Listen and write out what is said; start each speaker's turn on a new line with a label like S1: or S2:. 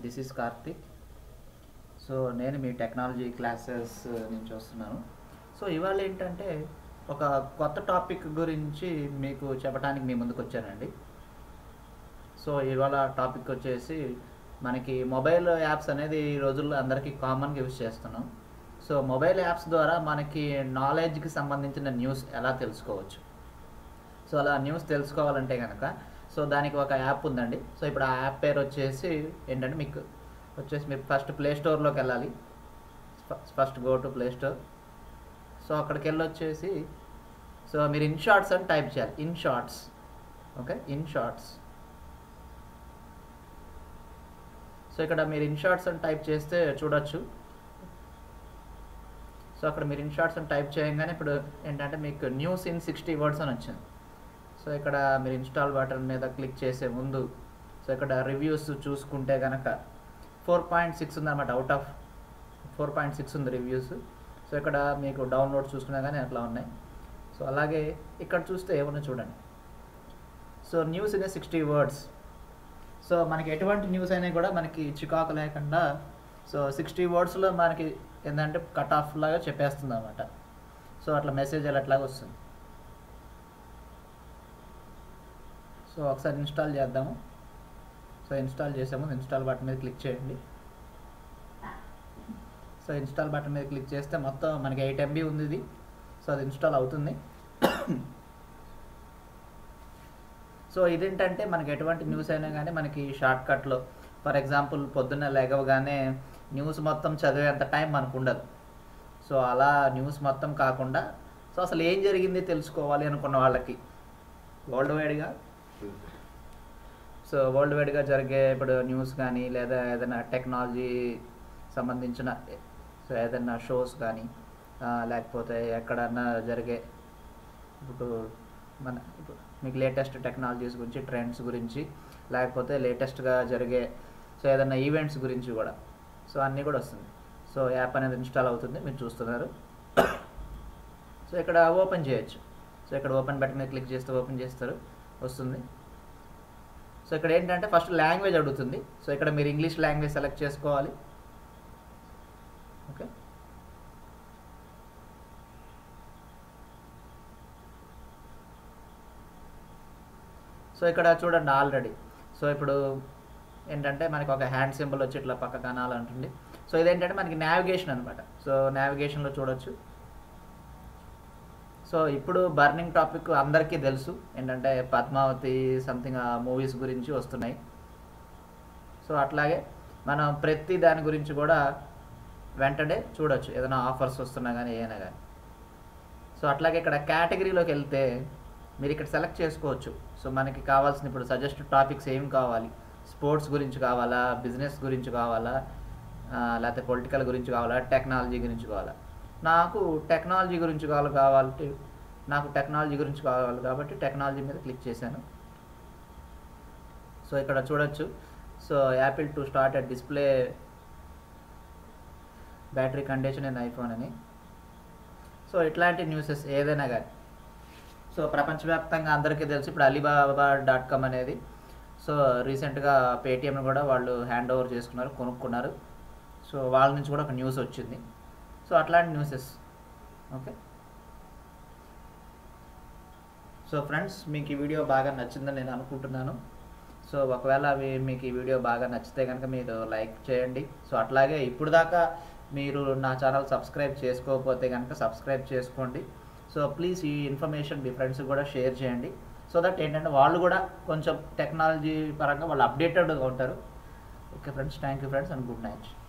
S1: this is Karthik so నేను మీ technology classes నుంచి వస్తున్నాను సో ఇవాళ ఏంటంటే ఒక కొత్త టాపిక్ గురించి మీకు చెప్పడానికి మీ ముందుకు వచ్చానండి సో ఇవాళ టాపిక్ వచ్చేసి మనకి మొబైల్ యాప్స్ అనేది ఈ రోజుల్లో అందరికీ కామన్గా యూజ్ చేస్తున్నాం సో మొబైల్ యాప్స్ ద్వారా మనకి నాలెడ్జ్కి సంబంధించిన న్యూస్ ఎలా తెలుసుకోవచ్చు సో అలా న్యూస్ తెలుసుకోవాలంటే కనుక సో దానికి ఒక యాప్ ఉందండి సో ఇప్పుడు ఆ యాప్ పేరు వచ్చేసి ఏంటంటే మీకు వచ్చేసి మీరు ఫస్ట్ ప్లే స్టోర్లోకి వెళ్ళాలి first go to play store so అక్కడికి వెళ్ళి వచ్చేసి సో మీరు ఇన్ షార్ట్స్ అని టైప్ చేయాలి Inshorts okay Inshorts so ఇక్కడ మీరు ఇన్ షార్ట్స్ అని టైప్ చేస్తే చూడొచ్చు సో అక్కడ మీరు ఇన్ షార్ట్స్ అని టైప్ చేయగానే ఇప్పుడు ఏంటంటే మీకు న్యూస్ ఇన్ సిక్స్టీ వర్డ్స్ అని వచ్చింది సో ఇక్కడ మీరు ఇన్స్టాల్ బటన్ మీద క్లిక్ చేసే ముందు సో ఇక్కడ రివ్యూస్ చూసుకుంటే కనుక ఫోర్ పాయింట్ సిక్స్ ఉందన్నమాట out of four point six ఉంది రివ్యూస్ సో ఇక్కడ మీకు డౌన్లోడ్ చూసుకున్నా కానీ అట్లా ఉన్నాయి సో అలాగే ఇక్కడ చూస్తే ఏమన్నా చూడండి so news in sixty words so మనకి ఎటువంటి న్యూస్ అయినా కూడా మనకి చికాకు లేకుండా సో సిక్స్టీ వర్డ్స్లో మనకి ఏంటంటే కట్ ఆఫ్ లాగా చెప్పేస్తుంది అనమాట సో అట్లా మెసేజ్ అట్లాగా వస్తుంది సో ఒకసారి ఇన్స్టాల్ చేద్దాము సో ఇన్స్టాల్ చేసే ముందు ఇన్స్టాల్ బటన్ మీద క్లిక్ చేయండి సో ఇన్స్టాల్ బటన్ మీద క్లిక్ చేస్తే మొత్తం మనకి ఎయిట్ ఎంబీ ఉంది ఇది సో అది ఇన్స్టాల్ అవుతుంది సో ఇదేంటంటే మనకి ఎటువంటి న్యూస్ అయినా కానీ మనకి షార్ట్ కట్లో ఫర్ ఎగ్జాంపుల్ పొద్దున్న లేగవగానే న్యూస్ మొత్తం చదివేంత టైం మనకు ఉండదు సో అలా న్యూస్ మొత్తం కాకుండా సో అసలు ఏం జరిగింది తెలుసుకోవాలి అనుకున్న వాళ్ళకి వరల్డ్ వైడ్గా సో వరల్డ్ వైడ్గా జరిగే ఇప్పుడు న్యూస్ కానీ లేదా ఏదైనా టెక్నాలజీ సంబంధించిన సో ఏదైనా షోస్ కానీ లేకపోతే ఎక్కడన్నా జరిగే ఇప్పుడు మన ఇప్పుడు మీకు లేటెస్ట్ టెక్నాలజీస్ గురించి ట్రెండ్స్ గురించి లేకపోతే లేటెస్ట్గా జరిగే సో ఏదైనా ఈవెంట్స్ గురించి కూడా సో అన్నీ కూడా వస్తుంది సో యాప్ అనేది ఇన్స్టాల్ అవుతుంది మీరు చూస్తున్నారు సో ఇక్కడ ఓపెన్ చేయొచ్చు సో ఇక్కడ ఓపెన్ బటన్ మీద క్లిక్ చేస్తే ఓపెన్ చేస్తారు వస్తుంది సో ఇక్కడ ఏంటంటే ఫస్ట్ లాంగ్వేజ్ అడుగుతుంది సో ఇక్కడ మీరు ఇంగ్లీష్ లాంగ్వేజ్ సెలెక్ట్ చేసుకోవాలి ఓకే సో ఇక్కడ చూడండి ఆల్రెడీ సో ఇప్పుడు ఏంటంటే మనకి ఒక హ్యాండ్ సింబల్ వచ్చి ఇట్లా పక్క కనాలంటుంది సో ఇదేంటంటే మనకి నావిగేషన్ అనమాట సో నావిగేషన్లో చూడొచ్చు సో ఇప్పుడు బర్నింగ్ టాపిక్ అందరికీ తెలుసు ఏంటంటే పద్మావతి సంథింగ్ ఆ మూవీస్ గురించి వస్తున్నాయి సో అట్లాగే మనం ప్రతి దాని గురించి కూడా వెంటనే చూడొచ్చు ఏదైనా ఆఫర్స్ వస్తున్నా కానీ ఏదైనా కానీ సో అట్లాగే ఇక్కడ కేటగిరీలోకి వెళ్తే మీరు ఇక్కడ సెలెక్ట్ చేసుకోవచ్చు సో మనకి కావాల్సిన ఇప్పుడు సజెస్ట్ టాపిక్స్ ఏం కావాలి స్పోర్ట్స్ గురించి కావాలా బిజినెస్ గురించి కావాలా లేకపోతే పొలిటికల్ గురించి కావాలా టెక్నాలజీ గురించి కావాలా నాకు టెక్నాలజీ గురించి కావాలి కావాలి నాకు టెక్నాలజీ గురించి కావాలి కాబట్టి టెక్నాలజీ మీద క్లిక్ చేశాను సో ఇక్కడ చూడొచ్చు so Apple to start at display battery condition in iPhone అని సో ఇట్లాంటి న్యూసెస్ ఏదైనా కానీ సో ప్రపంచవ్యాప్తంగా అందరికీ తెలుసు ఇప్పుడు అలీబాబా డాట్ కామ్ అనేది సో రీసెంట్గా పేటిఎంను కూడా వాళ్ళు హ్యాండ్ ఓవర్ చేసుకున్నారు కొనుక్కున్నారు సో వాళ్ళ నుంచి కూడా ఒక న్యూస్ వచ్చింది సో అట్లాంటి న్యూసెస్ ఓకే సో ఫ్రెండ్స్ మీకు ఈ వీడియో బాగా నచ్చిందని నేను అనుకుంటున్నాను సో ఒకవేళ అవి మీకు ఈ వీడియో బాగా నచ్చితే కనుక మీరు లైక్ చేయండి సో అట్లాగే ఇప్పుడు దాకా మీరు నా ఛానల్ సబ్స్క్రైబ్ చేసుకోకపోతే కనుక సబ్స్క్రైబ్ చేసుకోండి సో ప్లీజ్ ఈ ఇన్ఫర్మేషన్ మీ ఫ్రెండ్స్కి కూడా షేర్ చేయండి సో దట్ ఏంటంటే వాళ్ళు కూడా కొంచెం టెక్నాలజీ పరంగా వాళ్ళు అప్డేటెడ్గా ఉంటారు okay friends thank you friends and good night